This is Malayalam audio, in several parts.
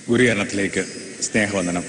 ഗുരുകരണത്തിലേക്ക് സ്നേഹവന്ദനം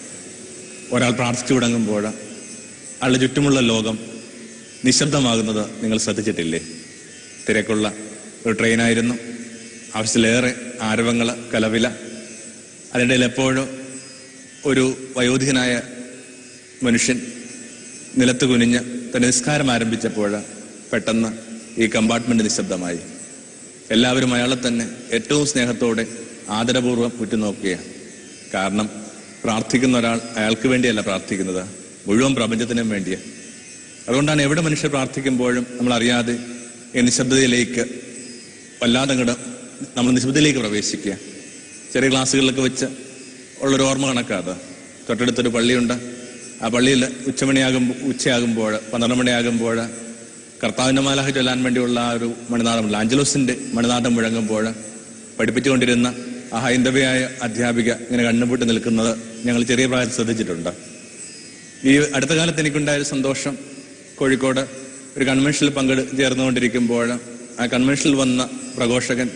ഒരാൾ പ്രാർത്ഥിച്ചു തുടങ്ങുമ്പോൾ അയാളുടെ ചുറ്റുമുള്ള ലോകം നിശബ്ദമാകുന്നത് നിങ്ങൾ ശ്രദ്ധിച്ചിട്ടില്ലേ തിരക്കുള്ള ഒരു ട്രെയിനായിരുന്നു ആവശ്യത്തിലേറെ ആരവങ്ങൾ കലവില അതിനിടയിൽ എപ്പോഴോ ഒരു വയോധികനായ മനുഷ്യൻ നിലത്ത് കുനിഞ്ഞ് തന്റെ നിസ്കാരം ആരംഭിച്ചപ്പോൾ പെട്ടെന്ന് ഈ കമ്പാർട്ട്മെന്റ് നിശബ്ദമായി എല്ലാവരും അയാളെ തന്നെ ഏറ്റവും സ്നേഹത്തോടെ ആദരപൂർവ്വം ഉറ്റുനോക്കുകയാണ് കാരണം പ്രാർത്ഥിക്കുന്ന ഒരാൾ അയാൾക്ക് വേണ്ടിയല്ല പ്രാർത്ഥിക്കുന്നത് മുഴുവൻ പ്രപഞ്ചത്തിനും വേണ്ടിയാണ് അതുകൊണ്ടാണ് എവിടെ മനുഷ്യർ പ്രാർത്ഥിക്കുമ്പോഴും നമ്മൾ അറിയാതെ ഈ നിശബ്ദതയിലേക്ക് വല്ലാതെ അങ്ങട് നമ്മൾ നിശബ്ദതയിലേക്ക് പ്രവേശിക്കുക ചെറിയ ക്ലാസ്സുകളിലൊക്കെ വെച്ച് ഉള്ളൊരു ഓർമ്മ കണക്കാത് തൊട്ടടുത്തൊരു പള്ളിയുണ്ട് ആ പള്ളിയിൽ ഉച്ചമണിയാകുമ്പോൾ ഉച്ചയാകുമ്പോൾ പന്ത്രണ്ട് മണിയാകുമ്പോൾ കർത്താവിന്റെ മാലാഹ ചൊല്ലാൻ വേണ്ടിയുള്ള ആ ഒരു മണിനാഥമുണ്ട് ആഞ്ചലോസിന്റെ മണിനാഥം മുഴങ്ങുമ്പോൾ പഠിപ്പിച്ചുകൊണ്ടിരുന്ന ആ ഹൈന്ദവയായ അധ്യാപിക ഇങ്ങനെ കണ്ണുപൂട്ടി നിൽക്കുന്നത് ഞങ്ങൾ ചെറിയ പ്രായത്തിൽ ശ്രദ്ധിച്ചിട്ടുണ്ട് ഈ അടുത്ത കാലത്ത് എനിക്കുണ്ടായ ഒരു സന്തോഷം കോഴിക്കോട് ഒരു കൺവെൻഷനിൽ പങ്കെടു ചേർന്നുകൊണ്ടിരിക്കുമ്പോൾ ആ കൺവെൻഷനിൽ വന്ന പ്രഘോഷകൻ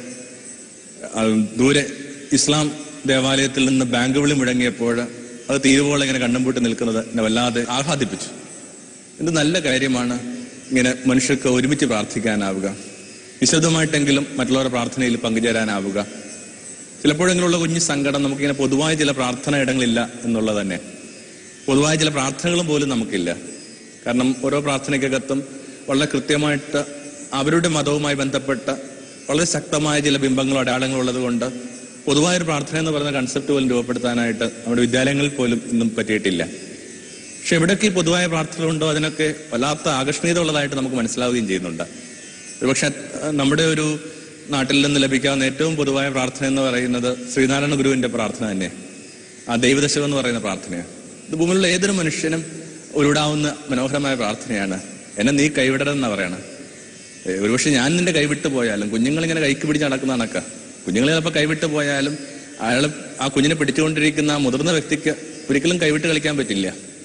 ആ, ദൂരെ ഇസ്ലാം ദേവാലയത്തിൽ നിന്ന് ബാങ്ക് വിളി മുഴങ്ങിയപ്പോൾ അത് തീരുവോളം ഇങ്ങനെ കണ്ണും പൂട്ടി നിൽക്കുന്നത് എന്നെ വല്ലാതെ ആഹ്ലാദിപ്പിച്ചു എന്ത് നല്ല കാര്യമാണ് ഇങ്ങനെ മനുഷ്യർക്ക് ഒരുമിച്ച് പ്രാർത്ഥിക്കാനാവുക വിശദമായിട്ടെങ്കിലും മറ്റുള്ളവരുടെ പ്രാർത്ഥനയിൽ പങ്കുചേരാനാവുക ചിലപ്പോഴെങ്കിലുള്ള കുഞ്ഞു സങ്കടം നമുക്കിങ്ങനെ പൊതുവായ ചില പ്രാർത്ഥന ഇടങ്ങളില്ല എന്നുള്ളത് തന്നെ പൊതുവായ ചില പ്രാർത്ഥനകളും പോലും നമുക്കില്ല കാരണം ഓരോ പ്രാർത്ഥനയ്ക്കകത്തും വളരെ കൃത്യമായിട്ട് അവരുടെ മതവുമായി ബന്ധപ്പെട്ട വളരെ ശക്തമായ ചില ബിംബങ്ങളോ അടയാളങ്ങളോ ഉള്ളത് കൊണ്ട് പൊതുവായൊരു പ്രാർത്ഥന എന്ന് പറയുന്ന കൺസെപ്റ്റ് പോലും രൂപപ്പെടുത്താനായിട്ട് നമ്മുടെ വിദ്യാലയങ്ങളിൽ പോലും ഇന്നും പറ്റിയിട്ടില്ല പക്ഷെ എവിടെയൊക്കെ ഈ പൊതുവായ പ്രാർത്ഥനകളുണ്ടോ അതിനൊക്കെ വല്ലാത്ത ആകർഷണീയത ഉള്ളതായിട്ട് നമുക്ക് മനസ്സിലാവുകയും ചെയ്യുന്നുണ്ട് ഒരുപക്ഷെ അഹ് നമ്മുടെ ഒരു നാട്ടിൽ നിന്ന് ലഭിക്കാവുന്ന ഏറ്റവും പൊതുവായ പ്രാർത്ഥന എന്ന് പറയുന്നത് ശ്രീനാരായണ ഗുരുവിന്റെ പ്രാർത്ഥന തന്നെ ആ ദൈവദശകം എന്ന് പറയുന്ന പ്രാർത്ഥനയാണ് ഇത് ഭൂമിയിലുള്ള ഏതൊരു മനുഷ്യനും ഉരുടാവുന്ന മനോഹരമായ പ്രാർത്ഥനയാണ് എന്നെ നീ കൈവിടരുതെന്നാ പറയണ ഒരുപക്ഷെ ഞാൻ നിന്റെ കൈവിട്ട് പോയാലും കുഞ്ഞുങ്ങളിങ്ങനെ കൈക്ക് പിടിച്ച് നടക്കുന്ന കണക്ക കുഞ്ഞുങ്ങൾ ചിലപ്പോൾ കൈവിട്ട് പോയാലും അയാൾ ആ കുഞ്ഞിനെ പിടിച്ചുകൊണ്ടിരിക്കുന്ന ആ മുതിർന്ന വ്യക്തിക്ക് ഒരിക്കലും കൈവിട്ട് കളിക്കാൻ പറ്റില്ല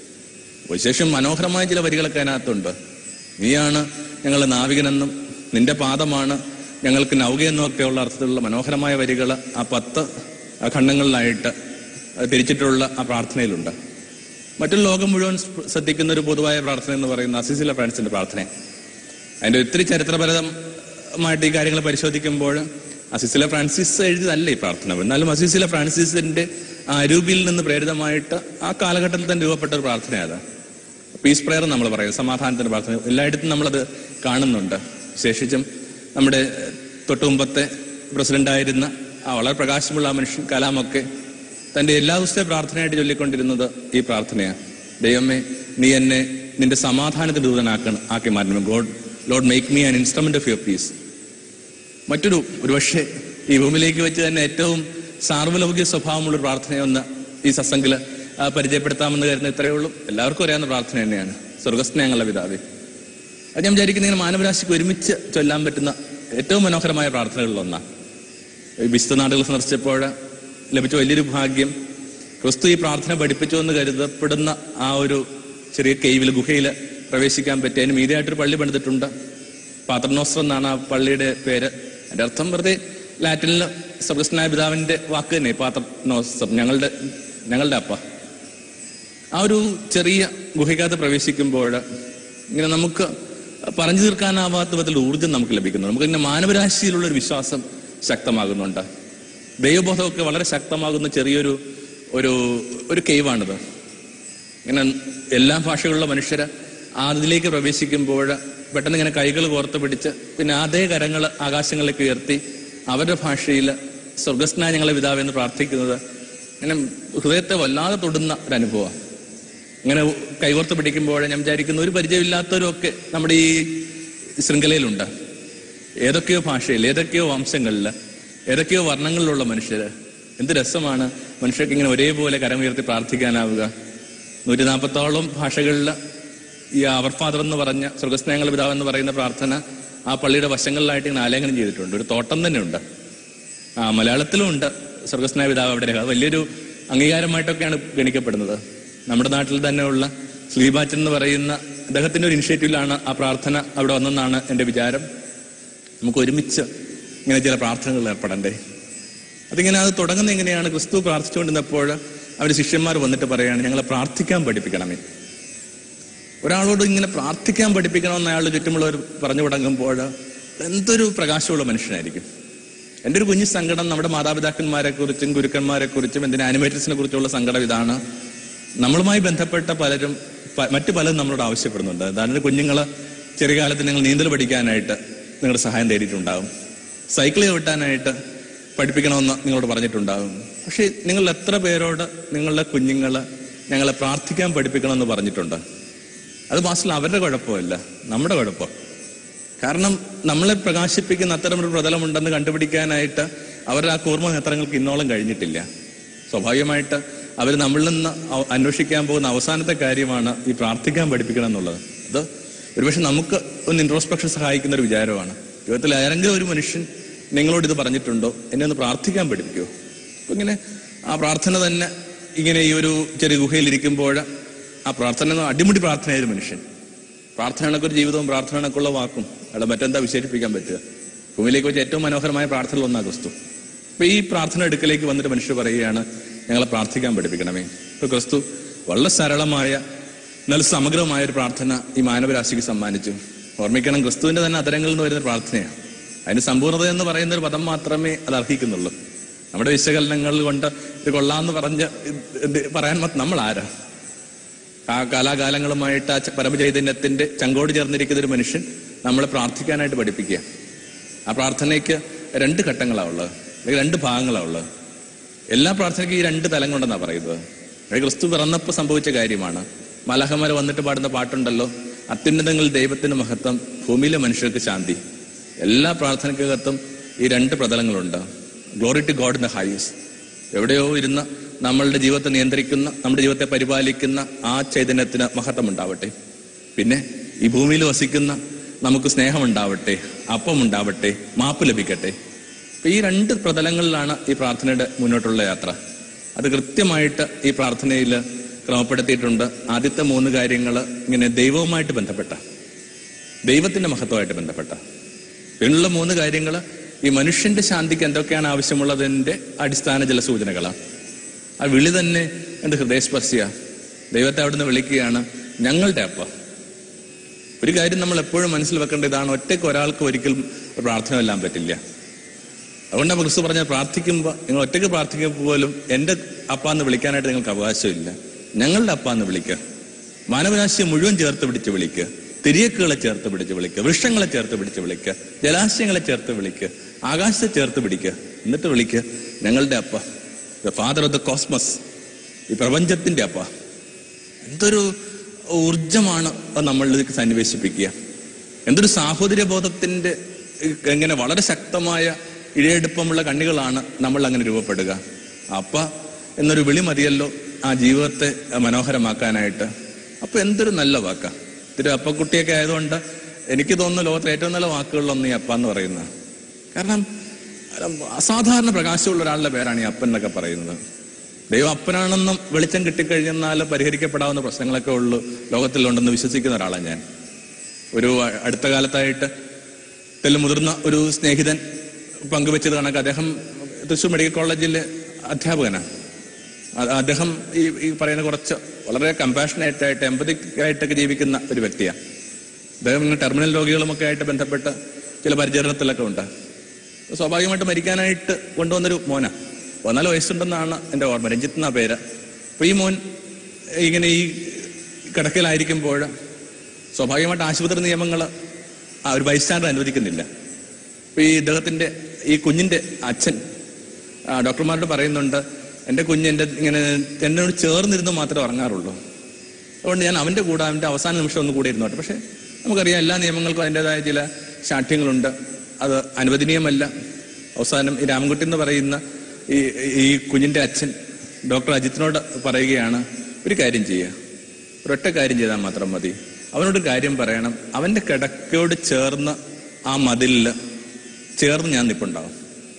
വിശേഷം മനോഹരമായ ചില വരികളൊക്കെ അതിനകത്തുണ്ട് നീയാണ് ഞങ്ങളുടെ നാവികനെന്നും നിന്റെ പാദമാണ് ഞങ്ങൾക്ക് നൗകയെന്നും ഒക്കെയുള്ള അർത്ഥത്തിലുള്ള മനോഹരമായ വരികൾ ആ പത്ത് ആ ഖണ്ഡങ്ങളിലായിട്ട് തിരിച്ചിട്ടുള്ള ആ പ്രാർത്ഥനയിലുണ്ട് മറ്റൊരു ലോകം മുഴുവൻ ശ്രദ്ധിക്കുന്ന ഒരു പൊതുവായ പ്രാർത്ഥന എന്ന് പറയുന്ന അസിസില ഫ്രാൻസിന്റെ പ്രാർത്ഥന അതിന്റെ ഒത്തിരി ചരിത്രപരമായിട്ട് ഈ കാര്യങ്ങൾ പരിശോധിക്കുമ്പോൾ അസിസില ഫ്രാൻസിസ് എഴുതിയതല്ല ഈ പ്രാർത്ഥന എന്നാലും അസിസില ഫ്രാൻസിസിന്റെ ആ അരൂപിയിൽ നിന്ന് പ്രേരിതമായിട്ട് ആ കാലഘട്ടത്തിൽ തന്നെ രൂപപ്പെട്ട ഒരു പ്രാർത്ഥനയാണ് പീസ് പ്രെയർ നമ്മൾ പറയും സമാധാനത്തിന്റെ പ്രാർത്ഥന എല്ലായിടത്തും നമ്മളത് കാണുന്നുണ്ട് വിശേഷിച്ചും നമ്മുടെ തൊട്ടുമുമ്പത്തെ പ്രസിഡന്റായിരുന്ന ആ വളരെ പ്രകാശമുള്ള ആ മനുഷ്യൻ കലാമൊക്കെ തന്റെ എല്ലാ ദിവസത്തെ പ്രാർത്ഥനയായിട്ട് ചൊല്ലിക്കൊണ്ടിരുന്നത് ഈ പ്രാർത്ഥനയാണ് ദൈവമേ നീ എന്നെ നിന്റെ സമാധാനത്തിന്റെ ദൂതനാക്കണം ആക്കി മാറ്റണം God Lord make me an instrument of your peace മറ്റൊരു ഒരുപക്ഷെ ഈ ഭൂമിയിലേക്ക് വെച്ച് തന്നെ ഏറ്റവും സാർവലൗകിക സ്വഭാവമുള്ള ഒരു പ്രാർത്ഥനയൊന്ന് ഈ സത്സംഗില് ആ, പരിചയപ്പെടുത്താമെന്ന് കരുതുന്ന ഇത്രയേ ഉള്ളൂ എല്ലാവർക്കും അറിയാവുന്ന പ്രാർത്ഥന തന്നെയാണ് സ്വർഗസ്നേഹങ്ങളുടെ പിതാവേ അത് ഞാൻ വിചാരിക്കുന്ന ഇങ്ങനെ മാനവരാശിക്ക് ഒരുമിച്ച് ചൊല്ലാൻ പറ്റുന്ന ഏറ്റവും മനോഹരമായ പ്രാർത്ഥനകളിൽ ഒന്നാണ് ഈ വിശുദ്ധ നാടുകൾ സന്ദർശിച്ചപ്പോൾ ലഭിച്ച വലിയൊരു ഭാഗ്യം ക്രിസ്തു ഈ പ്രാർത്ഥന പഠിപ്പിച്ചു എന്ന് കരുതപ്പെടുന്ന ആ ഒരു ചെറിയ കെയ്വിൽ ഗുഹയിൽ പ്രവേശിക്കാൻ പറ്റി അതിന് മീതിയായിട്ടൊരു പള്ളി പണിതിട്ടുണ്ട് പാത്രനോസ്ത്രം എന്നാണ് ആ പള്ളിയുടെ പേര് അതിന്റെ അർത്ഥം വെറുതെ ലാറ്റിനിൽ സ്വർഗസ്നായ പിതാവിന്റെ വാക്ക് തന്നെ പാത്രനോസ്ത്രം ഞങ്ങളുടെ ഞങ്ങളുടെ അപ്പ ആ ഒരു ചെറിയ ഗുഹയ്ക്കകത്ത് പ്രവേശിക്കുമ്പോൾ ഇങ്ങനെ നമുക്ക് പറഞ്ഞു തീർക്കാനാവാത്ത വിധത്തിൽ ഊർജ്ജം നമുക്ക് ലഭിക്കുന്നു നമുക്ക് ഇങ്ങനെ മാനവരാശിയിലുള്ള ഒരു വിശ്വാസം ശക്തമാകുന്നുണ്ട് ദൈവബോധമൊക്കെ വളരെ ശക്തമാകുന്ന ചെറിയൊരു ഒരു ഒരു കെയ്വാണിത് ഇങ്ങനെ എല്ലാ ഭാഷകളിലുള്ള മനുഷ്യര് അതിലേക്ക് പ്രവേശിക്കുമ്പോൾ പെട്ടെന്ന് ഇങ്ങനെ കൈകൾ കോർത്ത് പിടിച്ച് പിന്നെ അതേ കരങ്ങൾ ആകാശങ്ങളിലേക്ക് ഉയർത്തി അവരുടെ ഭാഷയിൽ സ്വർഗസ്നായ ഞങ്ങളെ പിതാവ് എന്ന് പ്രാർത്ഥിക്കുന്നത് ഇങ്ങനെ ഹൃദയത്തെ വല്ലാതെ തൊടുന്ന ഒരു അനുഭവമാണ് ഇങ്ങനെ കൈകോർത്ത് പിടിക്കുമ്പോൾ ഞാൻ വിചാരിക്കുന്ന ഒരു പരിചയമില്ലാത്തവരും ഒക്കെ നമ്മുടെ ഈ ശൃംഖലയിലുണ്ട് ഏതൊക്കെയോ ഭാഷയിൽ ഏതൊക്കെയോ വംശങ്ങളിൽ ഏതൊക്കെയോ വർണ്ണങ്ങളിലുള്ള മനുഷ്യര് എന്ത് രസമാണ് മനുഷ്യർക്ക് ഇങ്ങനെ ഒരേപോലെ കരമുയർത്തി പ്രാർത്ഥിക്കാനാവുക നൂറ്റി നാൽപ്പത്തോളം ഭാഷകളിൽ ഈ അവർ ഫാദർ എന്ന് പറഞ്ഞ സ്വർഗസ്നേഹങ്ങളുടെ പിതാവ് എന്ന് പറയുന്ന പ്രാർത്ഥന ആ പള്ളിയുടെ വശങ്ങളിലായിട്ട് ഇങ്ങനെ ആലേഖനം ചെയ്തിട്ടുണ്ട് ഒരു തോട്ടം തന്നെ ഉണ്ട് ആ മലയാളത്തിലും ഉണ്ട് സ്വർഗസ്നായ പിതാവ് അവിടെ രേഖ. അത് വലിയൊരു അംഗീകാരമായിട്ടൊക്കെയാണ് ഗണിക്കപ്പെടുന്നത് നമ്മുടെ നാട്ടിൽ തന്നെയുള്ള ശ്രീബാച്ചൻ എന്ന് പറയുന്ന അദ്ദേഹത്തിന്റെ ഒരു ഇനിഷ്യേറ്റീവിലാണ് ആ പ്രാർത്ഥന അവിടെ വന്നെന്നാണ് എൻ്റെ വിചാരം നമുക്ക് ഒരുമിച്ച് ഇങ്ങനെ ചില പ്രാർത്ഥനകളിൽ ഏർപ്പെടണ്ടേ അതിങ്ങനെ അത് തുടങ്ങുന്ന എങ്ങനെയാണ് ക്രിസ്തു പ്രാർത്ഥിച്ചുകൊണ്ടിരുന്നപ്പോൾ അവർ ശിഷ്യന്മാർ വന്നിട്ട് പറയാണ് ഞങ്ങളെ പ്രാർത്ഥിക്കാൻ പഠിപ്പിക്കണമേ ഒരാളോട് ഇങ്ങനെ പ്രാർത്ഥിക്കാൻ പഠിപ്പിക്കണമെന്ന് അയാളുടെ ചുറ്റുമുള്ളവർ പറഞ്ഞു തുടങ്ങുമ്പോൾ എന്തൊരു പ്രകാശമുള്ള മനുഷ്യനായിരിക്കും എൻ്റെ ഒരു കുഞ്ഞു സങ്കടം നമ്മുടെ മാതാപിതാക്കന്മാരെ കുറിച്ചും ഗുരുക്കന്മാരെ കുറിച്ചും എന്തിന് ആനിമേറ്റേഴ്സിനെ കുറിച്ചുള്ള സങ്കടം ഇതാണ് നമ്മളുമായി ബന്ധപ്പെട്ട പലരും പ- മറ്റു പലരും നമ്മളോട് ആവശ്യപ്പെടുന്നുണ്ട് അതായത് കുഞ്ഞുങ്ങൾ ചെറിയ കാലത്ത് നിങ്ങൾ നീന്തൽ പഠിക്കാനായിട്ട് നിങ്ങളുടെ സഹായം തേടിയിട്ടുണ്ടാകും സൈക്കിൾ ചവിട്ടാനായിട്ട് പഠിപ്പിക്കണമെന്ന് നിങ്ങളോട് പറഞ്ഞിട്ടുണ്ടാകും പക്ഷേ നിങ്ങൾ എത്ര പേരോട് നിങ്ങളുടെ കുഞ്ഞുങ്ങൾ ഞങ്ങളെ പ്രാർത്ഥിക്കാൻ പഠിപ്പിക്കണമെന്ന് പറഞ്ഞിട്ടുണ്ട് അത് മാസ്റ്റർ അവരുടെ കുഴപ്പമല്ല നമ്മുടെ കുഴപ്പം കാരണം നമ്മളെ പ്രകാശിപ്പിക്കുന്ന അത്തരം ഒരു പ്രതലമുണ്ടെന്ന് കണ്ടുപിടിക്കാനായിട്ട് അവരുടെ ആ കൂർമ്മ നേത്രങ്ങൾക്ക് ഇന്നോളം കഴിഞ്ഞിട്ടില്ല സ്വാഭാവികമായിട്ട് അവർ നമ്മളിൽ നിന്ന് അവ- അന്വേഷിക്കാൻ പോകുന്ന അവസാനത്തെ കാര്യമാണ് ഈ പ്രാർത്ഥിക്കാൻ പഠിപ്പിക്കണം എന്നുള്ളത് അത് ഒരുപക്ഷെ നമുക്ക് ഒന്ന് ഇൻട്രോസ്പെക്ഷൻ സഹായിക്കുന്ന ഒരു വിചാരമാണ് ജീവിതത്തിൽ ആരെങ്കിലും ഒരു മനുഷ്യൻ നിങ്ങളോട് ഇത് പറഞ്ഞിട്ടുണ്ടോ എന്നെ ഒന്ന് പ്രാർത്ഥിക്കാൻ പഠിപ്പിക്കുമോ അപ്പൊ ഇങ്ങനെ ആ പ്രാർത്ഥന തന്നെ ഇങ്ങനെ ഈ ഒരു ചെറിയ ഗുഹയിൽ ഇരിക്കുമ്പോൾ ആ പ്രാർത്ഥന എന്ന് അടിമുടി പ്രാർത്ഥനയായ ഒരു മനുഷ്യൻ പ്രാർത്ഥനകൾക്ക് ഒരു ജീവിതവും പ്രാർത്ഥനകൾക്കുള്ള വാക്കും അവിടെ മറ്റെന്താ വിശേഷിപ്പിക്കാൻ പറ്റുക ഭൂമിയിലേക്ക് വെച്ച് ഏറ്റവും മനോഹരമായ പ്രാർത്ഥന ഒന്നാണ് ക്രിസ്തു അപ്പൊ ഈ പ്രാർത്ഥന എടുക്കലേക്ക് വന്നിട്ട് മനുഷ്യർ പറയുകയാണ് ഞങ്ങളെ പ്രാർത്ഥിക്കാൻ പഠിപ്പിക്കണമേ ഇപ്പൊ ക്രിസ്തു വളരെ സരളമായ എന്നാൽ സമഗ്രമായ ഒരു പ്രാർത്ഥന ഈ മാനവരാശിക്ക് സമ്മാനിച്ചു ഓർമ്മിക്കണം ക്രിസ്തുവിന്റെ തന്നെ അതരങ്ങളിൽ നിന്ന് വരുന്ന പ്രാർത്ഥനയാണ് അതിന് സമ്പൂർണ്ണത എന്ന് പറയുന്ന ഒരു പദം മാത്രമേ അത് അർഹിക്കുന്നുള്ളൂ നമ്മുടെ വിശകലനങ്ങൾ കൊണ്ട് ഇത് കൊള്ളാന്ന് പറഞ്ഞ് ഇത് ഇത് പറയാൻ മ- നമ്മൾ ആരാ ആ കാലാകാലങ്ങളുമായിട്ട് ആ ച- പരമചൈതന്യത്തിന്റെ ചങ്കോട് ചേർന്നിരിക്കുന്ന ഒരു മനുഷ്യൻ നമ്മളെ പ്രാർത്ഥിക്കാനായിട്ട് പഠിപ്പിക്കുക ആ പ്രാർത്ഥനയ്ക്ക് രണ്ട് ഘട്ടങ്ങളാണ് ഉള്ളത് അല്ലെങ്കിൽ രണ്ട് ഭാഗങ്ങളാണ് ഉള്ളത് എല്ലാ പ്രാർത്ഥനയ്ക്കും ഈ രണ്ട് തലങ്ങളുണ്ടെന്നാണ് പറയുന്നത് അത് ക്രിസ്തു പിറന്നപ്പോൾ സംഭവിച്ച കാര്യമാണ് മലഹമര വന്നിട്ട് പാടുന്ന പാട്ടുണ്ടല്ലോ അത്യുന്നതങ്ങളിൽ ദൈവത്തിന്റെ മഹത്വം ഭൂമിയിലെ മനുഷ്യർക്ക് ശാന്തി എല്ലാ പ്രാർത്ഥനയ്ക്കകത്തും ഈ രണ്ട് പ്രതലങ്ങളുണ്ട് glory to God in the highs എവിടെയോ ഇരുന്ന് നമ്മളുടെ ജീവിതത്തെ നിയന്ത്രിക്കുന്ന നമ്മുടെ ജീവിതത്തെ പരിപാലിക്കുന്ന ആ ചൈതന്യത്തിന് മഹത്വം ഉണ്ടാവട്ടെ പിന്നെ ഈ ഭൂമിയിൽ വസിക്കുന്ന നമുക്ക് സ്നേഹമുണ്ടാവട്ടെ അപ്പമുണ്ടാവട്ടെ മാപ്പ് ലഭിക്കട്ടെ അപ്പൊ ഈ രണ്ട് പ്രതലങ്ങളിലാണ് ഈ പ്രാർത്ഥനയുടെ മുന്നോട്ടുള്ള യാത്ര അത് കൃത്യമായിട്ട് ഈ പ്രാർത്ഥനയിൽ ക്രമപ്പെടുത്തിയിട്ടുണ്ട് ആദ്യത്തെ മൂന്ന് കാര്യങ്ങൾ ഇങ്ങനെ ദൈവവുമായിട്ട് ബന്ധപ്പെട്ട ദൈവത്തിന്റെ മഹത്വമായിട്ട് ബന്ധപ്പെട്ട പിന്നുള്ള മൂന്ന് കാര്യങ്ങൾ ഈ മനുഷ്യന്റെ ശാന്തിക്ക് എന്തൊക്കെയാണ് ആവശ്യമുള്ളതിന്റെ അടിസ്ഥാന ചില സൂചനകളാണ് ആ വിളി തന്നെ എന്ത് ഹൃദയസ്പർശിയ ദൈവത്തെ അവിടുന്ന് വിളിക്കുകയാണ് ഞങ്ങളുടെ അപ്പ ഒരു കാര്യം നമ്മൾ എപ്പോഴും മനസ്സിൽ വെക്കേണ്ട ഇതാണ് ഒറ്റയ്ക്ക് ഒരാൾക്ക് ഒരിക്കലും ഒരു പ്രാർത്ഥന എല്ലാം പറ്റില്ല അതുകൊണ്ടാണ് ക്രിസ്തു പറഞ്ഞ പ്രാർത്ഥിക്കുമ്പോൾ നിങ്ങൾ ഒറ്റയ്ക്ക് പ്രാർത്ഥിക്കുമ്പോൾ പോലും എൻ്റെ അപ്പ എന്ന് വിളിക്കാനായിട്ട് നിങ്ങൾക്ക് അവകാശമില്ല ഞങ്ങളുടെ അപ്പ എന്ന് വിളിക്കുക മാനവരാശിയെ മുഴുവൻ ചേർത്ത് പിടിച്ച് വിളിക്കുക തിരിയക്കുകളെ ചേർത്ത് പിടിച്ച് വിളിക്കുക വൃക്ഷങ്ങളെ ചേർത്ത് പിടിച്ച് വിളിക്കുക ജലാശയങ്ങളെ ചേർത്ത് വിളിക്കുക ആകാശത്തെ ചേർത്ത് പിടിക്കുക എന്നിട്ട് വിളിക്കുക ഞങ്ങളുടെ അപ്പ the father of the cosmos ഈ പ്രപഞ്ചത്തിന്റെ അപ്പ എന്തൊരു ഊർജമാണ് അത് നമ്മളിലേക്ക് സന്നിവേശിപ്പിക്കുക എന്തൊരു സാഹോദര്യ ബോധത്തിന്റെ ഇ- എങ്ങനെ വളരെ ശക്തമായ ഇഴയെടുപ്പമുള്ള കണ്ണികളാണ് നമ്മൾ അങ്ങനെ രൂപപ്പെടുക അപ്പ എന്നൊരു വിളി മതിയല്ലോ ആ ജീവിതത്തെ മനോഹരമാക്കാനായിട്ട് അപ്പൊ എന്തൊരു നല്ല വാക്കാ ഇതൊരു അപ്പക്കുട്ടിയൊക്കെ ആയതുകൊണ്ട് എനിക്ക് തോന്നുന്നു ലോകത്തിലെ ഏറ്റവും നല്ല വാക്കുകളിലൊന്നും ഈ അപ്പ എന്ന് പറയുന്നത് കാരണം അസാധാരണ പ്രകാശമുള്ള ഒരാളുടെ പേരാണ് ഈ അപ്പൻ എന്നൊക്കെ പറയുന്നത് ദൈവം അപ്പനാണെന്നും വെളിച്ചം കിട്ടിക്കഴിഞ്ഞാൽ പരിഹരിക്കപ്പെടാവുന്ന പ്രശ്നങ്ങളൊക്കെ ഉള്ളു ലോകത്തിലുണ്ടെന്ന് വിശ്വസിക്കുന്ന ഒരാളാണ് ഞാൻ ഒരു അ- അടുത്ത കാലത്തായിട്ട് തെല്ല് മുതിർന്ന ഒരു സ്നേഹിതൻ പങ്കുവെച്ചത് കണക്ക് അദ്ദേഹം തൃശ്ശൂർ മെഡിക്കൽ കോളേജിലെ അധ്യാപകനാണ് അ- അദ്ദേഹം ഈ ഈ പറയുന്ന കുറച്ച് വളരെ കമ്പാഷനേറ്റ് ആയിട്ട് എമ്പതിക് ആയിട്ടൊക്കെ ജീവിക്കുന്ന ഒരു വ്യക്തിയാണ് അദ്ദേഹം ഇങ്ങനെ ടെർമിനൽ രോഗികളുമൊക്കെ ആയിട്ട് ബന്ധപ്പെട്ട് ചില പരിചരണത്തിലൊക്കെ ഉണ്ട് സ്വാഭാവികമായിട്ട് മരിക്കാനായിട്ട് കൊണ്ടുവന്നൊരു മോന പതിനാല് വയസ്സുണ്ടെന്നാണ് എൻ്റെ ഓർമ്മ രഞ്ജിത്ത് എന്നാ പേര് അപ്പൊ ഈ മോൻ ഇങ്ങനെ ഈ കിടക്കയിലായിരിക്കുമ്പോൾ സ്വാഭാവികമായിട്ട് ആശുപത്രി നിയമങ്ങൾ ആ ഒരു ബൈസ്റ്റാൻഡർ അനുവദിക്കുന്നില്ല അപ്പൊ ഈ ഇദ്ദേഹത്തിന്റെ ഈ കുഞ്ഞിന്റെ അച്ഛൻ ആ, ഡോക്ടർമാരോട് പറയുന്നുണ്ട് എൻ്റെ കുഞ്ഞ് എൻ്റെ ഇങ്ങനെ എന്നോട് ചേർന്നിരുന്ന് മാത്രമേ ഉറങ്ങാറുള്ളൂ അതുകൊണ്ട് ഞാൻ അവന്റെ കൂടെ അവന്റെ അവസാന നിമിഷം ഒന്ന് കൂടെ ഇരുന്നോട്ടെ പക്ഷെ നമുക്കറിയാം എല്ലാ നിയമങ്ങൾക്കും അതിൻ്റെതായ ചില ശാഠ്യങ്ങളുണ്ട് അത് അനുവദനീയമല്ല അവസാനം ഈ രാമൻകുട്ടി എന്ന് പറയുന്ന ഈ ഈ കുഞ്ഞിന്റെ അച്ഛൻ ഡോക്ടർ അജിത്തിനോട് പറയുകയാണ് ഒരു കാര്യം ചെയ്യുക ഒരൊറ്റ കാര്യം ചെയ്താൽ മാത്രം മതി അവനോട് ഒരു കാര്യം പറയണം അവന്റെ കിടക്കയോട് ചേർന്ന് ആ മതിലിൽ ചേർന്ന് ഞാൻ നിപ്പുണ്ടാവും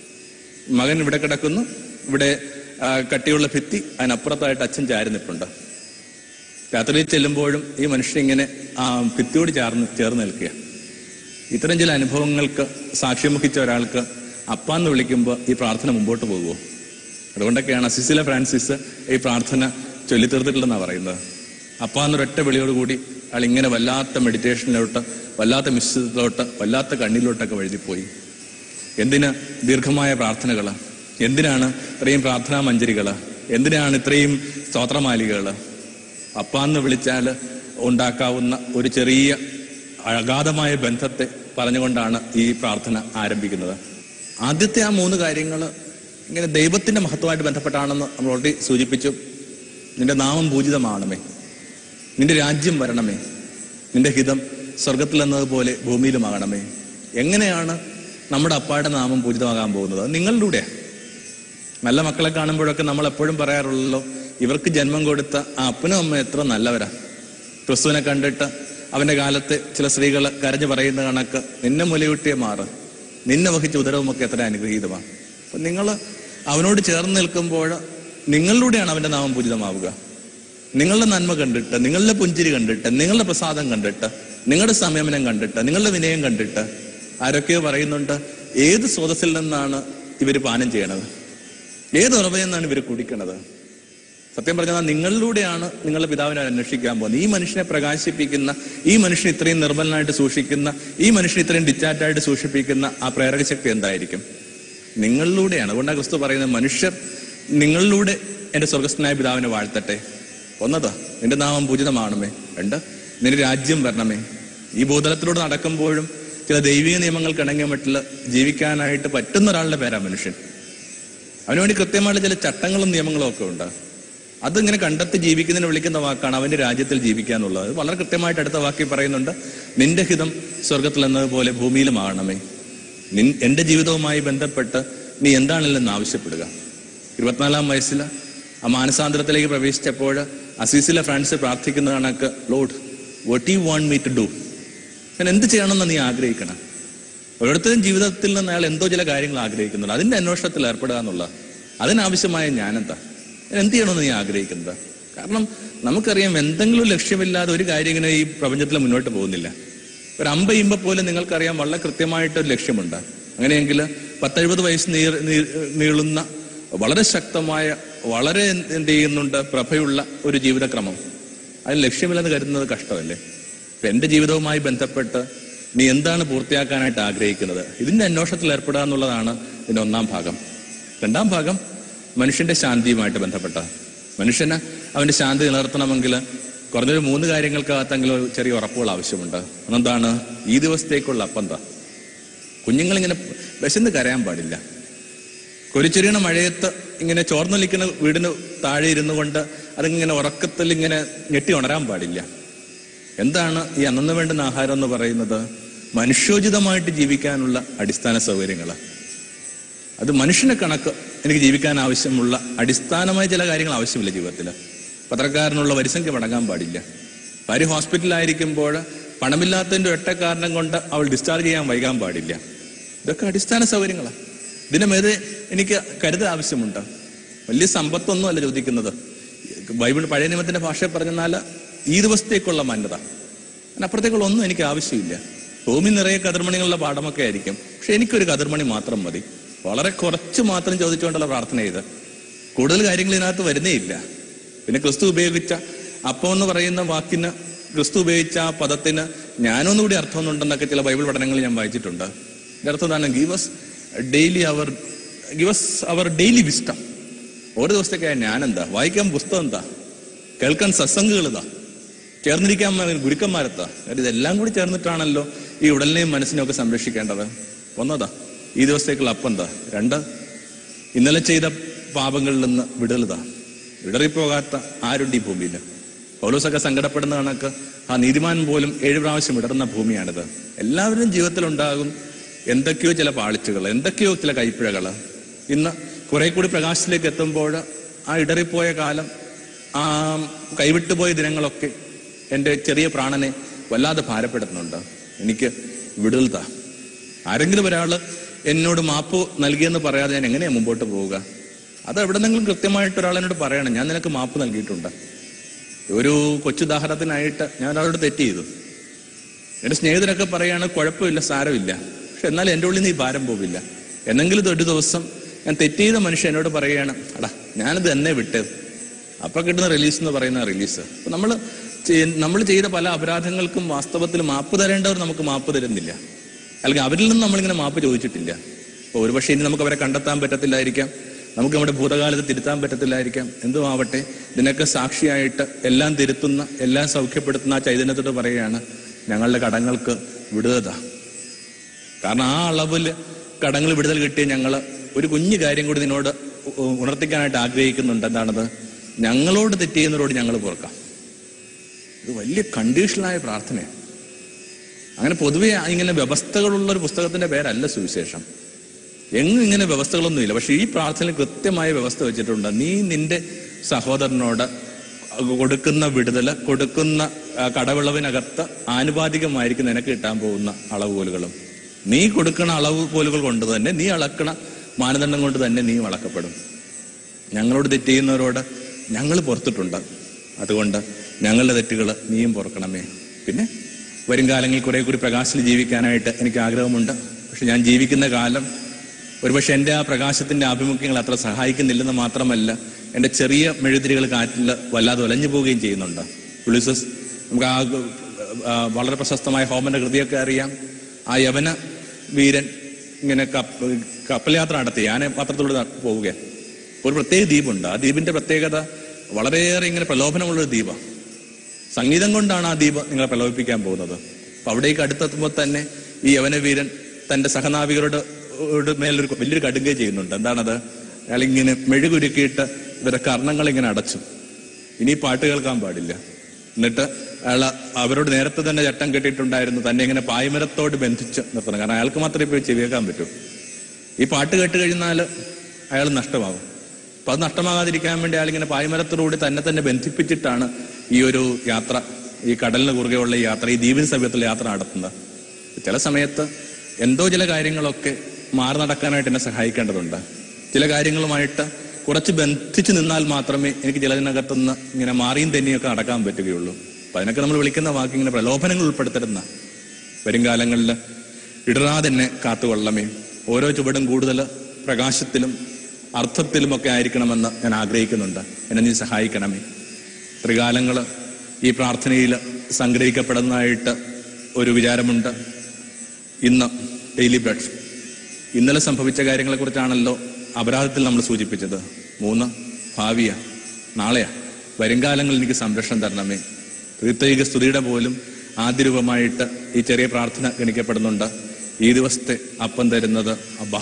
മകൻ ഇവിടെ കിടക്കുന്നു ഇവിടെ ആ, കട്ടിയുള്ള ഭിത്തി അതിനപ്പുറത്തായിട്ട് അച്ഛൻ ചാരി നിൽപ്പുണ്ട് രാത്രിയിൽ ചെല്ലുമ്പോഴും ഈ മനുഷ്യൻ ഇങ്ങനെ ആ ഭിത്തിയോട് ചേർന്ന് ചേർന്ന് നിൽക്കുക ഇത്തരം ചില അനുഭവങ്ങൾക്ക് സാക്ഷ്യം വഹിച്ച ഒരാൾക്ക് അപ്പ എന്ന് വിളിക്കുമ്പോൾ ഈ പ്രാർത്ഥന മുമ്പോട്ട് പോകുമോ അതുകൊണ്ടൊക്കെയാണ് അസിസില ഫ്രാൻസിസ് ഈ പ്രാർത്ഥന ചൊല്ലിത്തീർത്തിട്ടില്ലെന്നാണ് പറയുന്നത് അപ്പ എന്നൊരൊറ്റ വിളിയോടുകൂടി അയാൾ ഇങ്ങനെ വല്ലാത്ത മെഡിറ്റേഷനിലോട്ട് വല്ലാത്ത മിശ്രിതത്തിലോട്ട് വല്ലാത്ത കണ്ണിലോട്ടൊക്കെ വഴുതിപ്പോയി എന്തിന് ദീർഘമായ പ്രാർത്ഥനകൾ എന്തിനാണ് ഇത്രയും പ്രാർത്ഥനാ മഞ്ജരികൾ എന്തിനാണ് ഇത്രയും സ്തോത്രമാലികകൾ അപ്പാന്ന് വിളിച്ചാൽ ഉണ്ടാക്കാവുന്ന ഒരു ചെറിയ അഗാധമായ ബന്ധത്തെ പറഞ്ഞുകൊണ്ടാണ് ഈ പ്രാർത്ഥന ആരംഭിക്കുന്നത് ആദ്യത്തെ ആ മൂന്ന് കാര്യങ്ങൾ ഇങ്ങനെ ദൈവത്തിന്റെ മഹത്വമായിട്ട് ബന്ധപ്പെട്ടാണെന്ന് നമ്മൾ ഓൾറെഡി സൂചിപ്പിച്ചു നിന്റെ നാമം പൂജിതമാണമേ നിന്റെ രാജ്യം വരണമേ നിന്റെ ഹിതം സ്വർഗത്തിൽ എന്നതുപോലെ ഭൂമിയിലുമാകണമേ എങ്ങനെയാണ് നമ്മുടെ അപ്പായുടെ നാമം പൂജിതമാകാൻ പോകുന്നത് അത് നിങ്ങളിലൂടെ നല്ല മക്കളെ കാണുമ്പോഴൊക്കെ നമ്മൾ എപ്പോഴും പറയാറുള്ളല്ലോ ഇവർക്ക് ജന്മം കൊടുത്ത ആ അപ്പനും അമ്മ എത്ര നല്ലവരാ ക്രിസ്തുവിനെ കണ്ടിട്ട് അവന്റെ കാലത്ത് ചില സ്ത്രീകൾ കരഞ്ഞു പറയുന്ന കണക്ക് നിന്നെ മുലയൂട്ടിയെ മാറ് നിന്നെ വഹിച്ച ഉദരവുമൊക്കെ എത്ര അനുഗ്രഹീതമാണ് അപ്പൊ നിങ്ങൾ അവനോട് ചേർന്ന് നിൽക്കുമ്പോൾ നിങ്ങളിലൂടെയാണ് അവന്റെ നാമം പൂജിതമാവുക നിങ്ങളുടെ നന്മ കണ്ടിട്ട് നിങ്ങളുടെ പുഞ്ചിരി കണ്ടിട്ട് നിങ്ങളുടെ പ്രസാദം കണ്ടിട്ട് നിങ്ങളുടെ സംയമനം കണ്ടിട്ട് നിങ്ങളുടെ വിനയം കണ്ടിട്ട് ആരൊക്കെയോ പറയുന്നുണ്ട് ഏത് സ്രോതസ്സിൽ നിന്നാണ് ഇവർ പാനം ചെയ്യണത് ഏത് ഉറവയിൽ നിന്നാണ് ഇവർ കുടിക്കണത് സത്യം പറഞ്ഞാൽ നിങ്ങളിലൂടെയാണ് നിങ്ങളുടെ പിതാവിനെ അന്വേഷിക്കാൻ പോകുന്നത് ഈ മനുഷ്യനെ പ്രകാശിപ്പിക്കുന്ന ഈ മനുഷ്യൻ ഇത്രയും നിർമ്മലനായിട്ട് സൂക്ഷിക്കുന്ന ഈ മനുഷ്യൻ ഇത്രയും ഡിറ്റാറ്റായിട്ട് സൂക്ഷിപ്പിക്കുന്ന ആ പ്രേരക ശക്തി എന്തായിരിക്കും നിങ്ങളിലൂടെയാണ് അതുകൊണ്ടാണ് ക്രിസ്തു പറയുന്നത് മനുഷ്യർ നിങ്ങളിലൂടെ എന്റെ സ്വർഗസ്ഥനായ പിതാവിനെ വാഴ്ത്തട്ടെ ഒന്നതാ നിന്റെ നാമം പൂജിതമാണമേ രണ്ട് നിന്റെ രാജ്യം വരണമേ ഈ ഭൂതലത്തിലൂടെ നടക്കുമ്പോഴും ചില ദൈവിക നിയമങ്ങൾക്ക് ഇണങ്ങിയ മട്ടിൽ ജീവിക്കാനായിട്ട് പറ്റുന്ന ഒരാളുടെ പേരാ മനുഷ്യൻ അവനുവേണ്ടി കൃത്യമായിട്ട് ചില ചട്ടങ്ങളും നിയമങ്ങളും ഒക്കെ ഉണ്ട് അതിങ്ങനെ കണ്ടെത്തി ജീവിക്കുന്നതിന് വിളിക്കുന്ന വാക്കാണ് അവന്റെ രാജ്യത്തിൽ ജീവിക്കുക എന്നുള്ളത് അത് വളരെ കൃത്യമായിട്ട് അടുത്ത വാക്കിൽ പറയുന്നുണ്ട് നിന്റെ ഹിതം സ്വർഗത്തിൽ എന്നതുപോലെ ഭൂമിയിലുമാകണമേ നിൻ എന്റെ ജീവിതവുമായി ബന്ധപ്പെട്ട് നീ എന്താണെന്ന് ആവശ്യപ്പെടുക ഇരുപത്തിനാലാം വയസ്സിൽ ആ മാനസാന്തരത്തിലേക്ക് പ്രവേശിച്ചപ്പോൾ അസീസിലെ ഫ്രണ്ട്സ് പ്രാർത്ഥിക്കുന്ന കണക്ക് Lord what you want me to do ഞാൻ എന്ത് ചെയ്യണമെന്ന് നീ ആഗ്രഹിക്കണം ഓരോരുത്തരും ജീവിതത്തിൽ നിന്ന് അയാൾ എന്തോ ചില കാര്യങ്ങൾ ആഗ്രഹിക്കുന്നുണ്ട് അതിന്റെ അന്വേഷണത്തിൽ ഏർപ്പെടുക എന്നുള്ളത് അതിനാവശ്യമായ ഞാനെന്താ ഞാൻ എന്ത് ചെയ്യണമെന്ന് നീ ആഗ്രഹിക്കുന്നത് കാരണം നമുക്കറിയാം എന്തെങ്കിലും ലക്ഷ്യമില്ലാതെ ഒരു കാര്യം ഇങ്ങനെ ഈ പ്രപഞ്ചത്തിൽ മുന്നോട്ട് പോകുന്നില്ല ഒരു അമ്പ ഇമ്പ പോലെ നിങ്ങൾക്കറിയാം വളരെ കൃത്യമായിട്ട് ഒരു ലക്ഷ്യമുണ്ട് അങ്ങനെയെങ്കിൽ പത്തെഴുപത് വയസ്സ് നീ നീ- നീളുന്ന വളരെ ശക്തമായ വളരെ എന്ത് എന്ത് ചെയ്യുന്നുണ്ട് പ്രഭയുള്ള ഒരു ജീവിതക്രമം അതിന് ലക്ഷ്യമില്ലെന്ന് കരുതുന്നത് കഷ്ടമല്ലേ ഇപ്പൊ എന്റെ ജീവിതവുമായി ബന്ധപ്പെട്ട് നീ എന്താണ് പൂർത്തിയാക്കാനായിട്ട് ആഗ്രഹിക്കുന്നത് ഇതിന്റെ അന്വേഷണത്തിൽ ഏർപ്പെടുക എന്നുള്ളതാണ് ഇതിന്റെ ഒന്നാം ഭാഗം രണ്ടാം ഭാഗം മനുഷ്യന്റെ ശാന്തിയുമായിട്ട് ബന്ധപ്പെട്ട മനുഷ്യന് അവന്റെ ശാന്തി നിലനിർത്തണമെങ്കിൽ കുറഞ്ഞൊരു മൂന്ന് കാര്യങ്ങൾക്കകത്തെങ്കിലും ചെറിയ ഉറപ്പുകൾ ആവശ്യമുണ്ട് അതെന്താണ് ഈ ദിവസത്തേക്കുള്ള അപ്പന്താ കുഞ്ഞുങ്ങളിങ്ങനെ വിശന്ന് കരയാൻ പാടില്ല കൊലിച്ചെറിയണ മഴയത്ത് ഇങ്ങനെ ചോർന്നൊലിക്കുന്ന വീടിന് താഴെ ഇരുന്നു കൊണ്ട് അതിങ്ങനെ ഉറക്കത്തിൽ ഇങ്ങനെ ഞെട്ടി ഉണരാൻ പാടില്ല എന്താണ് ഈ അന്നു വേണ്ടുന്ന ആഹാരം എന്ന് പറയുന്നത് മനുഷ്യോചിതമായിട്ട് ജീവിക്കാനുള്ള അടിസ്ഥാന സൗകര്യങ്ങൾ അത് മനുഷ്യനെ കണക്ക് എനിക്ക് ജീവിക്കാൻ ആവശ്യമുള്ള അടിസ്ഥാനമായ ചില കാര്യങ്ങൾ ആവശ്യമില്ല ജീവിതത്തിൽ പത്രക്കാരനുള്ള വരിസംഖ്യ മടങ്ങാൻ പാടില്ല ഭാര്യ ഹോസ്പിറ്റലിലായിരിക്കുമ്പോൾ പണമില്ലാത്തതിന്റെ ഒറ്റ കാരണം കൊണ്ട് അവൾ ഡിസ്ചാർജ് ചെയ്യാൻ വൈകാൻ പാടില്ല ഇതൊക്കെ അടിസ്ഥാന സൗകര്യങ്ങളാണ് ഇതിന്റെ മേതെ എനിക്ക് കരുതൽ ആവശ്യമുണ്ട് വലിയ സമ്പത്തൊന്നും അല്ല ചോദിക്കുന്നത് ബൈബിൾ പഴയ നിയമത്തിന്റെ ഭാഷ പറഞ്ഞാൽ ഈ ദിവസത്തേക്കുള്ള മാന്യത അതിനപ്പുറത്തേക്കുള്ള ഒന്നും എനിക്ക് ആവശ്യമില്ല ഭൂമി നിറയെ കതിർമണികളുടെ പാഠമൊക്കെ ആയിരിക്കും പക്ഷെ എനിക്കൊരു കതിർമണി മാത്രം മതി വളരെ കുറച്ച് മാത്രം ചോദിച്ചുകൊണ്ടുള്ള പ്രാർത്ഥന ചെയ്ത് കൂടുതൽ കാര്യങ്ങൾ ഇതിനകത്ത് വരുന്നേ ഇല്ല പിന്നെ ക്രിസ്തു ഉപയോഗിച്ച അപ്പം എന്ന് പറയുന്ന വാക്കിന് ക്രിസ്തു ഉപയോഗിച്ച ആ പദത്തിന് ഞാനൊന്നുകൂടി അർത്ഥമൊന്നുണ്ടെന്നൊക്കെ ചില ബൈബിൾ പഠനങ്ങൾ ഞാൻ വായിച്ചിട്ടുണ്ട് ഇതിന്റെ അർത്ഥം എന്താണ് gives daily our gives our daily wisdom ഓരോ ദിവസത്തേക്കായ ഞാനെന്താ വായിക്കാൻ പുസ്തകം എന്താ കേൾക്കാൻ സത്സംഗുകൾ ഇതാ ചേർന്നിരിക്കാൻ മ- ഗുരുക്കന്മാരെത്താ കാര്യം ഇതെല്ലാം കൂടി ചേർന്നിട്ടാണല്ലോ ഈ ഉടലിനെയും മനസ്സിനെയും ഒക്കെ സംരക്ഷിക്കേണ്ടത് ഒന്നതാ ഈ ദിവസത്തേക്കുള്ള അപ്പം എന്താ രണ്ട് ഇന്നലെ ചെയ്ത പാപങ്ങളിൽ നിന്ന് വിടലുതാ ഇടറിപ്പോകാത്ത ആരുണ്ട് ഈ ഭൂമിയിൽ പൗലോസൊക്കെ സങ്കടപ്പെടുന്ന കണക്ക് ആ നീതിമാൻ പോലും ഏഴ് പ്രാവശ്യം ഇടറുന്ന ഭൂമിയാണിത് എല്ലാവരും ജീവിതത്തിൽ ഉണ്ടാകും എന്തൊക്കെയോ ചില പാളിച്ചുകൾ എന്തൊക്കെയോ ചില കൈപ്പിഴകൾ ഇന്ന് കുറെ കൂടി പ്രകാശത്തിലേക്ക് എത്തുമ്പോൾ ആ ഇടറിപ്പോയ കാലം ആ കൈവിട്ടുപോയ ദിനങ്ങളൊക്കെ എൻ്റെ ചെറിയ പ്രാണനെ വല്ലാതെ ഭാരപ്പെടുത്തുന്നുണ്ട് എനിക്ക് വിടുതൽ താ ആരെങ്കിലും ഒരാള് എന്നോട് മാപ്പ് നൽകിയെന്ന് പറയാതെ ഞാൻ എങ്ങനെയാ മുമ്പോട്ട് പോവുക അത് എവിടെന്നെങ്കിലും കൃത്യമായിട്ട് ഒരാൾ എന്നോട് പറയണം ഞാൻ നിനക്ക് മാപ്പ് നൽകിയിട്ടുണ്ട് ഒരു കൊച്ചുദാഹരണത്തിനായിട്ട് ഞാൻ ഒരാളോട് തെറ്റ് ചെയ്തു എന്റെ സ്നേഹിതരൊക്കെ പറയാണ് കുഴപ്പമില്ല സാരമില്ല പക്ഷെ എന്നാൽ എൻ്റെ ഉള്ളിൽ നിന്ന് ഈ ഭാരം പോവില്ല എന്നെങ്കിലും ഇത് ഒരു ദിവസം ഞാൻ തെറ്റ് ചെയ്ത മനുഷ്യൻ എന്നോട് പറയുകയാണ് അടാ ഞാനിത് എന്നെ വിട്ടത് അപ്പൊ കിട്ടുന്ന റിലീസ് എന്ന് പറയുന്ന റിലീസ് അപ്പൊ നമ്മൾ നമ്മൾ ചെയ്ത പല അപരാധങ്ങൾക്കും വാസ്തവത്തിൽ മാപ്പ് തരേണ്ടവർ നമുക്ക് മാപ്പ് തരുന്നില്ല അല്ലെങ്കിൽ അവരിൽ നിന്ന് നമ്മളിങ്ങനെ മാപ്പ് ചോദിച്ചിട്ടില്ല അപ്പോൾ ഒരുപക്ഷെ ഇനി നമുക്ക് അവരെ കണ്ടെത്താൻ പറ്റത്തില്ലായിരിക്കാം നമുക്ക് നമ്മുടെ ഭൂതകാലത്ത് തിരുത്താൻ പറ്റത്തില്ലായിരിക്കാം എന്തും ആവട്ടെ ഇതിനൊക്കെ സാക്ഷിയായിട്ട് എല്ലാം തിരുത്തുന്ന എല്ലാം സൗഖ്യപ്പെടുത്തുന്ന ആ ചൈതന്യത്തോട് പറയുകയാണ് ഞങ്ങളുടെ കടങ്ങൾക്ക് വിടുതത കാരണം ആ അളവിൽ കടങ്ങൾ വിടുതൽ കിട്ടിയ ഞങ്ങൾ ഒരു കുഞ്ഞു കാര്യം കൂടി നിന്നോട് ഉ- ഉണർത്തിക്കാനായിട്ട് ആഗ്രഹിക്കുന്നുണ്ട് എന്താണത് ഞങ്ങളോട് തെറ്റ് ചെയ്യുന്നവരോട് ഞങ്ങൾ പൊറുക്കാം ഇത് വലിയ കണ്ടീഷണലായ പ്രാർത്ഥനയാണ് അങ്ങനെ പൊതുവെ ഇങ്ങനെ വ്യവസ്ഥകളുള്ള ഒരു പുസ്തകത്തിന്റെ പേരല്ല സുവിശേഷം എങ്ങും ഇങ്ങനെ വ്യവസ്ഥകളൊന്നുമില്ല പക്ഷെ ഈ പ്രാർത്ഥനയിൽ കൃത്യമായ വ്യവസ്ഥ വെച്ചിട്ടുണ്ട് നീ നിന്റെ സഹോദരനോട് കൊടുക്കുന്ന വിടുതൽ കൊടുക്കുന്ന ആ, കടവിളവിനകത്ത് ആനുപാതികമായിരിക്കും നിനക്ക് കിട്ടാൻ പോകുന്ന അളവുകോലുകളും നീ കൊടുക്കുന്ന അളവുകോലുകൾ കൊണ്ട് തന്നെ നീ അളക്കണ മാനദണ്ഡം കൊണ്ട് തന്നെ നീ അളക്കപ്പെടും ഞങ്ങളോട് തെറ്റ് ചെയ്യുന്നവരോട് ഞങ്ങൾ പുറത്തിട്ടുണ്ട് അതുകൊണ്ട് ഞങ്ങളുടെ തെറ്റുകൾ നീയും പൊറുക്കണമേ പിന്നെ വരും കാലങ്ങളിൽ കുറെ കൂടി പ്രകാശത്തിൽ ജീവിക്കാനായിട്ട് എനിക്ക് ആഗ്രഹമുണ്ട് പക്ഷെ ഞാൻ ജീവിക്കുന്ന കാലം ഒരുപക്ഷെ എൻ്റെ ആ പ്രകാശത്തിന്റെ ആഭിമുഖ്യങ്ങൾ അത്ര സഹായിക്കുന്നില്ലെന്ന് മാത്രമല്ല എൻ്റെ ചെറിയ മെഴുതിരികൾ കാറ്റിൽ വല്ലാതെ ഒലഞ്ഞു പോവുകയും ചെയ്യുന്നുണ്ട് ഉളിസസ് നമുക്ക് ആ ആ, വളരെ പ്രശസ്തമായ ഹോമന്റെ കൃതിയൊക്കെ അറിയാം ആ യവന വീരൻ ഇങ്ങനെ കപ്പ കപ്പൽ യാത്ര നടത്തി ഞാൻ പത്രത്തിലൂടെ ന- പോവുകയാണ് ഒരു പ്രത്യേക ദ്വീപുണ്ട് ആ ദ്വീപിന്റെ പ്രത്യേകത വളരെയേറെ ഇങ്ങനെ പ്രലോഭനമുള്ള ഒരു ദ്വീപാണ് സംഗീതം കൊണ്ടാണ് ആ ദ്വീപ് നിങ്ങളെ പ്രലോഭിപ്പിക്കാൻ പോകുന്നത് അപ്പൊ അവിടേക്ക് അടുത്തെത്തുമ്പോൾ തന്നെ ഈ യവനവീരൻ തന്റെ സഹനാവികരുടെ യുടെ മേലൊരു വലിയൊരു കടുകയും ചെയ്യുന്നുണ്ട് എന്താണത് അയാൾ ഇങ്ങനെ മെഴുകുരുക്കിയിട്ട് ഇവരുടെ കർണങ്ങൾ ഇങ്ങനെ അടച്ചു ഇനി പാട്ട് കേൾക്കാൻ പാടില്ല എന്നിട്ട് അയാൾ അവരോട് നേരത്തെ തന്നെ ചട്ടം കെട്ടിയിട്ടുണ്ടായിരുന്നു തന്നെ ഇങ്ങനെ പായ്മരത്തോട് ബന്ധിച്ച് നിർത്തണം കാരണം അയാൾക്ക് മാത്രമേ ഇപ്പോൾ ചെവിയേക്കാൻ പറ്റൂ ഈ പാട്ട് കേട്ട് കഴിഞ്ഞാൽ അയാൾ നഷ്ടമാകും അപ്പൊ അത് നഷ്ടമാകാതിരിക്കാൻ വേണ്ടി അയാൾ ഇങ്ങനെ പായ്മരത്തിലൂടെ തന്നെ തന്നെ ബന്ധിപ്പിച്ചിട്ടാണ് ഈ ഒരു യാത്ര ഈ കടലിന് കുറുകെയുള്ള ഈ യാത്ര ഈ ദ്വീപിൻ സമയത്തുള്ള യാത്ര നടത്തുന്നത് ചില സമയത്ത് എന്തോ ചില കാര്യങ്ങളൊക്കെ മാറി നടക്കാനായിട്ട് എന്നെ സഹായിക്കേണ്ടതുണ്ട് ചില കാര്യങ്ങളുമായിട്ട് കുറച്ച് ബന്ധിച്ചു നിന്നാൽ മാത്രമേ എനിക്ക് ചിലതിനകത്തുനിന്ന് ഇങ്ങനെ മാറിയും തന്നെയൊക്കെ നടക്കാൻ പറ്റുകയുള്ളൂ അപ്പൊ അതിനൊക്കെ നമ്മൾ വിളിക്കുന്ന വാക്ക് ഇങ്ങനെ പ്രലോഭനങ്ങൾ ഉൾപ്പെടുത്തരുന്ന വരും കാലങ്ങളിൽ ഇടറാതെ എന്നെ കാത്തുകൊള്ളമേ ഓരോ ചുവടും കൂടുതൽ പ്രകാശത്തിലും അർത്ഥത്തിലും ഒക്കെ ആയിരിക്കണമെന്ന് ഞാൻ ആഗ്രഹിക്കുന്നുണ്ട് എന്നെ നീ സഹായിക്കണമേ ത്രികാലങ്ങൾ ഈ പ്രാർത്ഥനയിൽ സംഗ്രഹിക്കപ്പെടുന്നതായിട്ട് ഒരു വിചാരമുണ്ട് ഇന്ന് ഡെയിലി ബ്ലഡ് ഇന്നലെ സംഭവിച്ച കാര്യങ്ങളെ കുറിച്ചാണല്ലോ അപരാധത്തിൽ നമ്മൾ സൂചിപ്പിച്ചത് മൂന്ന് ഭാവിയ നാളെയാ വരുംകാലങ്ങളിൽ എനിക്ക് സംരക്ഷണം തരണമേ ഋത്വിക സ്തുതിയുടെ പോലും ആദ്യ രൂപമായിട്ട് ഈ ചെറിയ പ്രാർത്ഥന ഗണിക്കപ്പെടുന്നുണ്ട് ഈ ദിവസത്തെ അപ്പം തരുന്നത് അബ്ബാ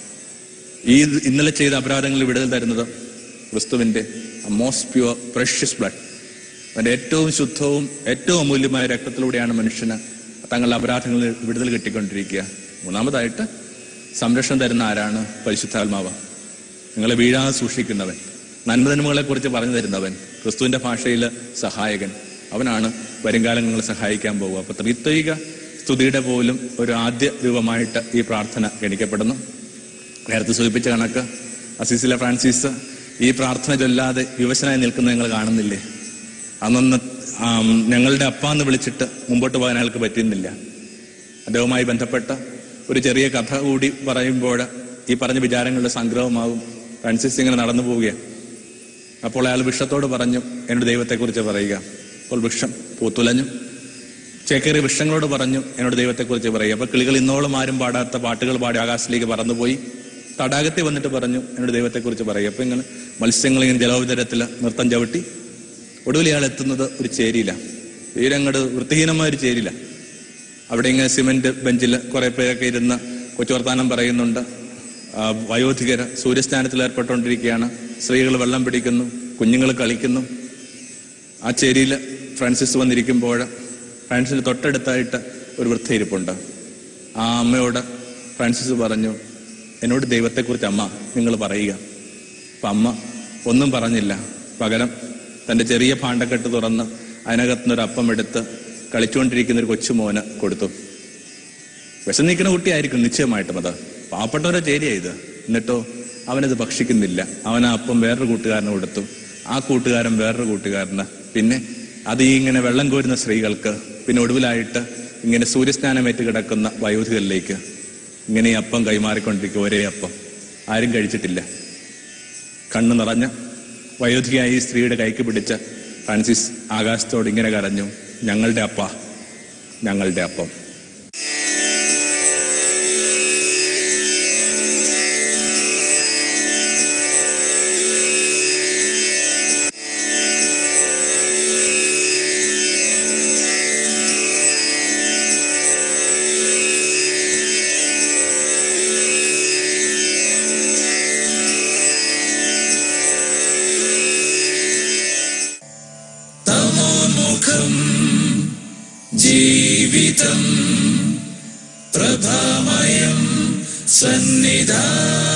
ഈ ഇന്നലെ ചെയ്ത അപരാധങ്ങളിൽ വിടുതൽ തരുന്നത് ക്രിസ്തുവിന്റെ മോസ്റ്റ് പ്യുവർ പ്രഷ്യസ് ബ്ലഡ് അവന്റെ ഏറ്റവും ശുദ്ധവും ഏറ്റവും അമൂല്യമായ രക്തത്തിലൂടെയാണ് മനുഷ്യന് തങ്ങളുടെ അപരാധങ്ങളിൽ വിടുതൽ കിട്ടിക്കൊണ്ടിരിക്കുക മൂന്നാമതായിട്ട് സംരക്ഷണം തരുന്ന ആരാണ് പരിശുദ്ധാത്മാവ് നിങ്ങളെ വീഴാതെ സൂക്ഷിക്കുന്നവൻ നന്മനന്മകളെ കുറിച്ച് പറഞ്ഞു തരുന്നവൻ ക്രിസ്തുവിന്റെ ഭാഷയിൽ സഹായകൻ അവനാണ് വരുംകാലം നിങ്ങളെ സഹായിക്കാൻ പോകുക അപ്പൊ ത്രിത്വിക സ്തുതിയുടെ പോലും ഒരു ആദ്യ രൂപമായിട്ട് ഈ പ്രാർത്ഥന ഗണിക്കപ്പെടുന്നു നേരത്തെ സൂചിപ്പിച്ച കണക്ക് അസീസിലെ ഫ്രാൻസിസ് ഈ പ്രാർത്ഥന ചൊല്ലാതെ വിവശനായി നിൽക്കുന്നത് നിങ്ങൾ കാണുന്നില്ലേ അന്നൊന്ന് ആം, ഞങ്ങളുടെ അപ്പ എന്ന് വിളിച്ചിട്ട് മുമ്പോട്ട് പോകാൻ അയാൾക്ക് പറ്റുന്നില്ല അദ്ദേഹവുമായി ബന്ധപ്പെട്ട ഒരു ചെറിയ കഥ കൂടി പറയുമ്പോൾ ഈ പറഞ്ഞ വിചാരങ്ങളുടെ സംഗ്രഹമാകും ഫ്രാൻസിസ് ഇങ്ങനെ നടന്നു പോവുകയാണ് അപ്പോൾ അയാൾ വിഷത്തോട് പറഞ്ഞു എന്നോട് ദൈവത്തെക്കുറിച്ച് പറയുക അപ്പോൾ വിഷം പൂത്തുലഞ്ഞു ചേക്കേറി വൃക്ഷങ്ങളോട് പറഞ്ഞു എന്നോട് ദൈവത്തെക്കുറിച്ച് പറയുക അപ്പൊ കിളികൾ ഇന്നോളം ആരും പാടാത്ത പാട്ടുകൾ പാടി ആകാശത്തിലേക്ക് പറന്നുപോയി തടാകത്തിൽ വന്നിട്ട് പറഞ്ഞു എന്നോട് ദൈവത്തെക്കുറിച്ച് പറയുക അപ്പൊ ഇങ്ങനെ മത്സ്യങ്ങൾ ഇങ്ങനെ ജലോപതരത്തിൽ നൃത്തം ചവിട്ടി ഒടുവിൽ ഇയാൾ എത്തുന്നത് ഒരു ചേരിയില തീരങ്ങട് വൃത്തിഹീനമായ ഒരു ചേരിയില അവിടെ ഇങ്ങനെ സിമന്റ് ബെഞ്ചിൽ കുറെ പേരൊക്കെ ഇരുന്ന് കൊച്ചുവർത്താനം പറയുന്നുണ്ട് ആ, വയോധികര് സൂര്യസ്നാനത്തിൽ ഏർപ്പെട്ടുകൊണ്ടിരിക്കുകയാണ് സ്ത്രീകൾ വെള്ളം പിടിക്കുന്നു കുഞ്ഞുങ്ങൾ കളിക്കുന്നു ആ ചേരിയിൽ ഫ്രാൻസിസ് വന്നിരിക്കുമ്പോൾ ഫ്രാൻസിന് തൊട്ടടുത്തായിട്ട് ഒരു വൃദ്ധ ഇരിപ്പുണ്ട് ആ അമ്മയോട് ഫ്രാൻസിസ് പറഞ്ഞു എന്നോട് ദൈവത്തെക്കുറിച്ച് അമ്മ നിങ്ങൾ പറയുക അപ്പൊ അമ്മ ഒന്നും പറഞ്ഞില്ല പകരം തന്റെ ചെറിയ ഭാണ്ഡക്കെട്ട് തുറന്ന് അതിനകത്തുനിന്ന് ഒരു അപ്പം എടുത്ത് കളിച്ചുകൊണ്ടിരിക്കുന്ന ഒരു കൊച്ചുമോന് കൊടുത്തു വിശന്നിക്കുന്ന കുട്ടിയായിരിക്കും നിശ്ചയമായിട്ടും അത് പാവപ്പെട്ടവരെ ചേരിയാ ഇത് എന്നിട്ടോ അവനത് ഭക്ഷിക്കുന്നില്ല അവൻ ആ അപ്പം വേറൊരു കൂട്ടുകാരന് കൊടുത്തു ആ കൂട്ടുകാരൻ വേറൊരു കൂട്ടുകാരന് പിന്നെ അത് ഈ ഇങ്ങനെ വെള്ളം കോരുന്ന സ്ത്രീകൾക്ക് പിന്നെ ഒടുവിലായിട്ട് ഇങ്ങനെ സൂര്യസ്നാനമേറ്റ് കിടക്കുന്ന വയോധികരിലേക്ക് ഇങ്ങനെ ഈ അപ്പം കൈമാറിക്കൊണ്ടിരിക്കുക ഒരേ അപ്പം ആരും കഴിച്ചിട്ടില്ല കണ്ണു നിറഞ്ഞ വയോധികയായി ഈ സ്ത്രീയുടെ കൈക്ക് പിടിച്ച ഫ്രാൻസിസ് ആകാശത്തോട് ഇങ്ങനെ കരഞ്ഞു ഞങ്ങളുടെ അപ്പ ഞങ്ങളുടെ അപ്പം തമോന്മുഖം ജീവിതം പ്രഭാമയം സന്നിധാനം